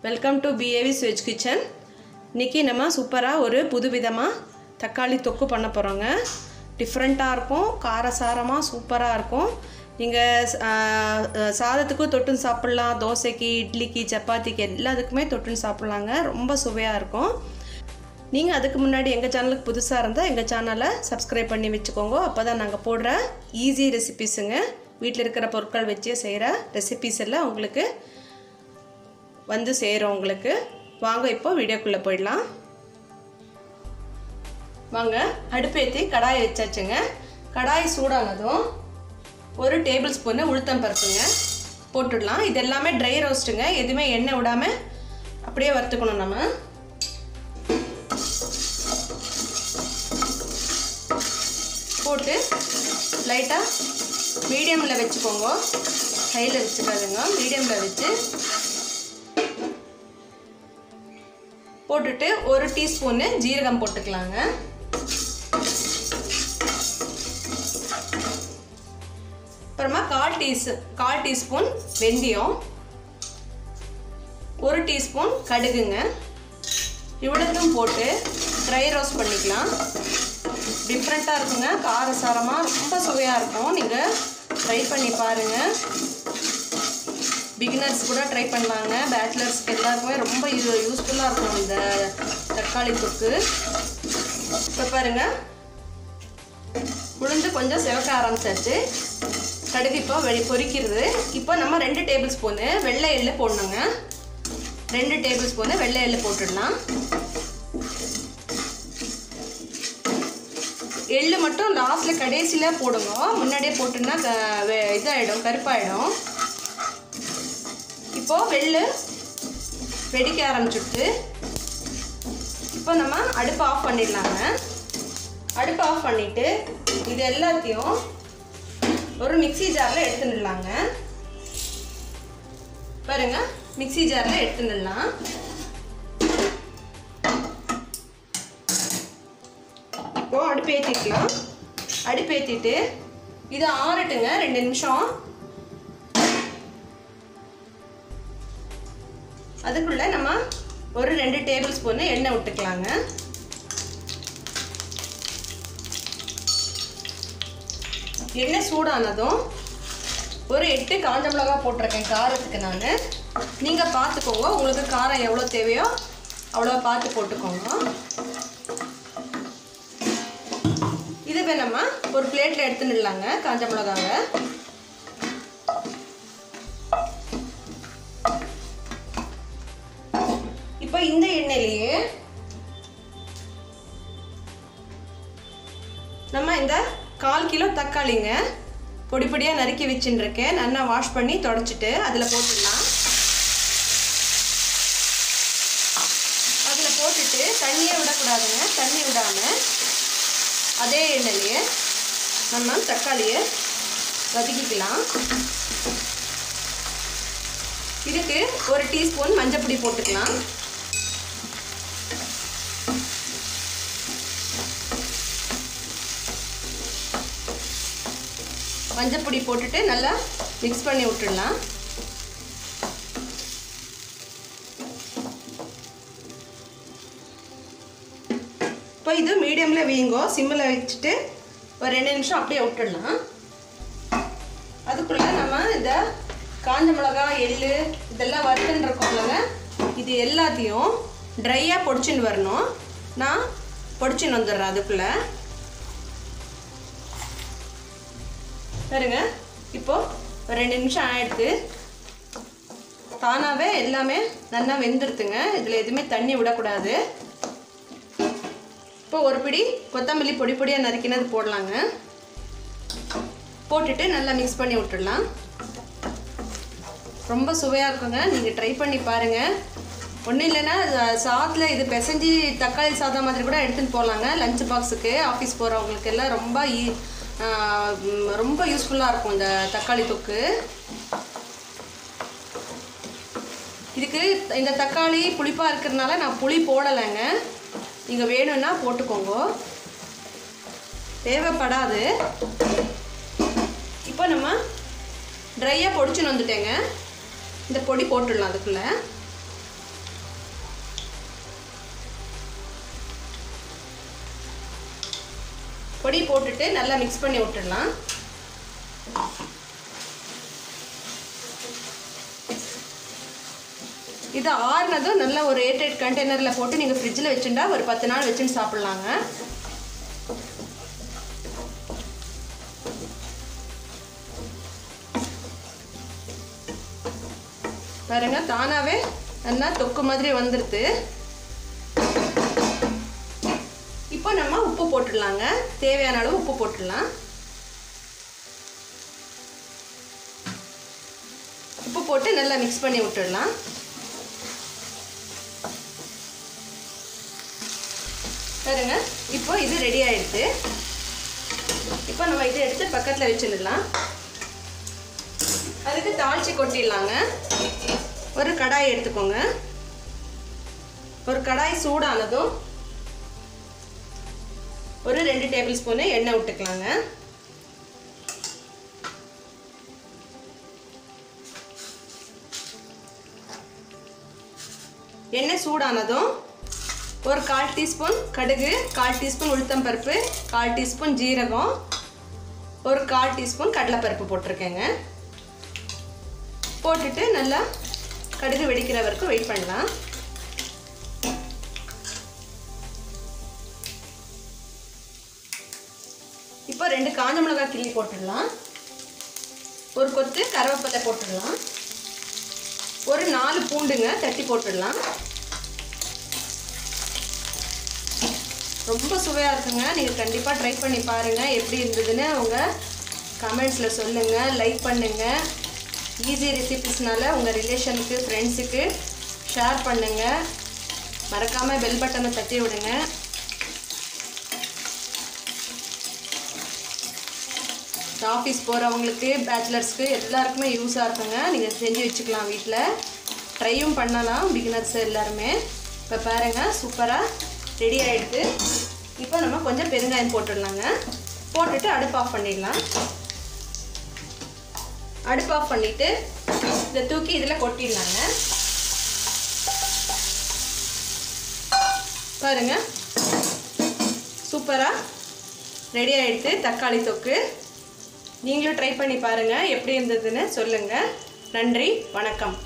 welcome to பிஏவிஸ் veg kitchen இன்றைக்கி நம்ம சூப்பராக ஒரு புது விதமாக தக்காளி தொக்கு பண்ண போகிறோங்க டிஃப்ரெண்ட்டாக இருக்கும் காரசாரமாக சூப்பராக இருக்கும் நீங்கள் சாதத்துக்கும் தொட்டுன்னு சாப்பிட்லாம் தோசைக்கு இட்லிக்கு சப்பாத்திக்கு எல்லாத்துக்குமே தொட்டுன்னு சாப்பிட்லாங்க ரொம்ப சுவையாக இருக்கும் நீங்கள் அதுக்கு முன்னாடி எங்கள் சேனலுக்கு புதுசாக இருந்தால் எங்கள் சேனலை சப்ஸ்கிரைப் பண்ணி வச்சுக்கோங்க அப்போ தான் நாங்கள் போடுற ஈஸி ரெசிபீஸுங்க வீட்டில் இருக்கிற பொருட்கள் வச்சே செய்கிற ரெசிபீஸ் எல்லாம் உங்களுக்கு வந்து சேரும் உங்களுக்கு வாங்க இப்போ வீடியோக்குள்ளே போயிடலாம் வாங்க அடுப்பேற்றி கடாயை வச்சாச்சுங்க கடாய் சூடானதும் ஒரு டேபிள் ஸ்பூனு உளுத்தம் பருப்புங்க போட்டுடலாம் இது எல்லாமே ட்ரை ரோஸ்ட்டுங்க எதுவுமே எண்ணெய் விடாமல் அப்படியே வறுத்துக்கணும் நம்ம போட்டு லைட்டாக மீடியமில் வச்சுக்கோங்க ஹையில் வச்சுக்காதுங்க மீடியமில் வச்சு போட்டுட்டு ஒரு டீஸ்பூனு ஜீரகம் போட்டுக்கலாங்க அப்புறமா கால் டீஸ் கால் டீஸ்பூன் வெந்தயம் ஒரு டீஸ்பூன் கடுகுங்க இவ்வளோத்தையும் போட்டு ட்ரை ரோஸ்ட் பண்ணிக்கலாம் டிஃப்ரெண்ட்டாக இருக்குங்க காரசாரமாக ரொம்ப சுவையாக இருக்கும் நீங்கள் ட்ரை பண்ணி பாருங்கள் பிகினர்ஸ் கூட ட்ரை பண்ணலாங்க பேச்சுலர்ஸ்க்கு எல்லாருக்குமே ரொம்ப இது யூஸ்ஃபுல்லாக இருக்கும் இந்த தக்காளி தொக்கு இப்போ பாருங்கள் உளுந்து கொஞ்சம் சிவக்க ஆரம்பிச்சாச்சு கடுகு இப்போ வெளி பொரிக்கிறது இப்போ நம்ம ரெண்டு டேபிள் ஸ்பூனு வெள்ளை எள்ளு போடணுங்க ரெண்டு டேபிள் ஸ்பூனு வெள்ளை எள்ளு போட்டுடலாம் எள்ளு மட்டும் லாஸ்ட்டில் கடைசியில் போடுங்க முன்னாடியே போட்டுன்னா இதாகிடும் கருப்பாயிடும் இப்போது வெள்ளு வெடிக்க ஆரம்பிச்சுட்டு இப்போ நம்ம அடுப்பு ஆஃப் பண்ணிடலாங்க அடுப்பு ஆஃப் பண்ணிவிட்டு இது எல்லாத்தையும் ஒரு மிக்சி ஜாரில் எடுத்துடலாங்க பாருங்க மிக்சி ஜாரில் எடுத்துடலாம் இப்போ அடுப்பு ஏற்றிக்கலாம் அடுப்பு ஏற்றிட்டு இது ஆறட்டுங்க ரெண்டு நிமிஷம் அதுக்குள்ளே நம்ம ஒரு ரெண்டு டேபிள் ஸ்பூனு எண்ணெய் விட்டுக்கலாங்க எண்ணெய் சூடானதும் ஒரு எட்டு காஞ்ச மிளகா போட்டிருக்கேன் காரத்துக்கு நான் நீங்கள் பார்த்துக்கோங்க உங்களுக்கு காரம் எவ்வளோ தேவையோ அவ்வளோ பார்த்து போட்டுக்கோங்க இதுவே நம்ம ஒரு பிளேட்டில் எடுத்துடலாங்க காஞ்ச மிளகாவை இப்போ இந்த எண்ணெயிலேயே நம்ம இந்த கால் கிலோ தக்காளிங்க பொடி பொடியாக நறுக்கி வச்சுட்டுருக்கேன் நல்லா வாஷ் பண்ணி தொடச்சிட்டு அதில் போட்டுடலாம் அதில் போட்டுட்டு தண்ணியை விடக்கூடாதுங்க தண்ணி விடாமல் அதே எண்ணெயிலேயே நம்ம தக்காளியை வதக்கிக்கலாம் இதுக்கு ஒரு டீஸ்பூன் மஞ்சப்பொடி போட்டுக்கலாம் மஞ்சப்பொடி போட்டுட்டு நல்லா மிக்ஸ் பண்ணி விட்டுடலாம் இப்போ இது மீடியமில் வீங்கோ சிம்மில் வச்சுட்டு ஒரு ரெண்டு நிமிஷம் அப்படியே விட்டுடலாம் அதுக்குள்ளே நம்ம இந்த காஞ்ச மிளகா எள்ளு இதெல்லாம் வறுத்துன்னு இருக்கோம்லங்க இது எல்லாத்தையும் ட்ரையாக பொடிச்சுன்னு வரணும் நான் பொடிச்சுன்னு வந்துடுறேன் அதுக்குள்ளே பாருங்க இப்போது ஒரு ரெண்டு நிமிஷம் ஆயிடுது தானாகவே எல்லாமே நல்லா வெந்துடுதுங்க இதில் எதுவுமே தண்ணி விடக்கூடாது இப்போ ஒரு பிடி கொத்தமல்லி பொடி பொடியாக நறுக்கினது போடலாங்க போட்டுட்டு நல்லா மிக்ஸ் பண்ணி விட்டுடலாம் ரொம்ப சுவையாக இருக்குங்க நீங்கள் ட்ரை பண்ணி பாருங்கள் ஒன்றும் இல்லைன்னா சாதத்தில் இது பிசைஞ்சு தக்காளி சாதம் மாதிரி கூட எடுத்துகிட்டு போகலாங்க லஞ்ச் பாக்ஸுக்கு ஆஃபீஸ் போகிறவங்களுக்கு எல்லாம் ரொம்ப ஈ ரொம்ப யூஸ்ஃபுல்லாக இருக்கும் இந்த தக்காளி தொக்கு இதுக்கு இந்த தக்காளி புளிப்பாக இருக்கிறதுனால நான் புளி போடலைங்க நீங்கள் வேணும்னா போட்டுக்கோங்க தேவைப்படாது இப்போ நம்ம ட்ரையாக பொடிச்சுன்னு வந்துட்டேங்க இந்த பொடி போட்டுடலாம் அதுக்குள்ளே பொடி போட்டுட்டு நல்லா மிக்ஸ் பண்ணி விட்டுடலாம் இது ஆறுனதும் நல்லா ஒரு ஏர்டைட் கண்டெய்னரில் போட்டு நீங்கள் ஃப்ரிட்ஜில் வச்சுட்டா ஒரு பத்து நாள் வச்சுன்னு சாப்பிட்லாங்க பாருங்க தானாகவே நல்லா தொக்கு மாதிரி வந்துடுது இப்போ நம்ம உப்பு போட்டுடலாங்க தேவையான அளவு உப்பு போட்டுடலாம் உப்பு போட்டு நல்லா மிக்ஸ் பண்ணி விட்டுடலாம் பாருங்க இப்போ இது ரெடி ஆயிடுது இப்போ நம்ம இதை எடுத்து பக்கத்தில் வச்சுடலாம் அதுக்கு தாளிச்சு கொட்டிடலாங்க ஒரு கடாய் எடுத்துக்கோங்க ஒரு கடாய் சூடானதும் ஒரு ரெண்டு டேபிள் ஸ்பூனு எண்ணெய் விட்டுக்கலாங்க எண்ணெய் சூடானதும் ஒரு கால் டீஸ்பூன் கடுகு கால் டீஸ்பூன் உளுத்தம் பருப்பு கால் டீஸ்பூன் ஜீரகம் ஒரு கால் டீஸ்பூன் கடலைப்பருப்பு போட்டிருக்கேங்க போட்டுட்டு நல்லா கடுகு வெடிக்கிற வரைக்கும் வெயிட் பண்ணலாம் இப்போ ரெண்டு காஞ்ச மிளகாய் கிள்ளி போட்டுடலாம் ஒரு கொத்து கருவேப்பிலை போட்டுடலாம் ஒரு நாலு பூண்டுங்க தட்டி போட்டுடலாம் ரொம்ப சுவையாக இருக்குங்க நீங்கள் கண்டிப்பாக ட்ரை பண்ணி பாருங்கள் எப்படி இருந்ததுன்னு அவங்க கமெண்ட்ஸில் சொல்லுங்கள் லைக் பண்ணுங்கள் ஈஸி ரெசிபிஸ்னால உங்கள் ரிலேஷனுக்கு ஃப்ரெண்ட்ஸுக்கு ஷேர் பண்ணுங்கள் மறக்காமல் பெல் பட்டனை தட்டி விடுங்க ஆஃபீஸ் போகிறவங்களுக்கு பேச்சுலர்ஸ்க்கு எல்லாருக்குமே யூஸாக இருக்குங்க நீங்கள் செஞ்சு வச்சுக்கலாம் வீட்டில் ட்ரையும் பண்ணலாம் பிகினர்ஸ் எல்லாருமே இப்போ பாருங்கள் சூப்பராக ரெடி ஆகிடுது இப்போ நம்ம கொஞ்சம் பெருங்காயம் போட்டுடலாங்க போட்டுட்டு அடுப்பு ஆஃப் பண்ணிடலாம் அடுப்பு ஆஃப் பண்ணிவிட்டு இதை தூக்கி இதில் கொட்டிடலாங்க பாருங்க சூப்பராக ரெடி ஆகிடுது தக்காளி தொக்கு நீங்களும் ட்ரை பண்ணி பாருங்கள் எப்படி இருந்ததுன்னு சொல்லுங்கள் நன்றி வணக்கம்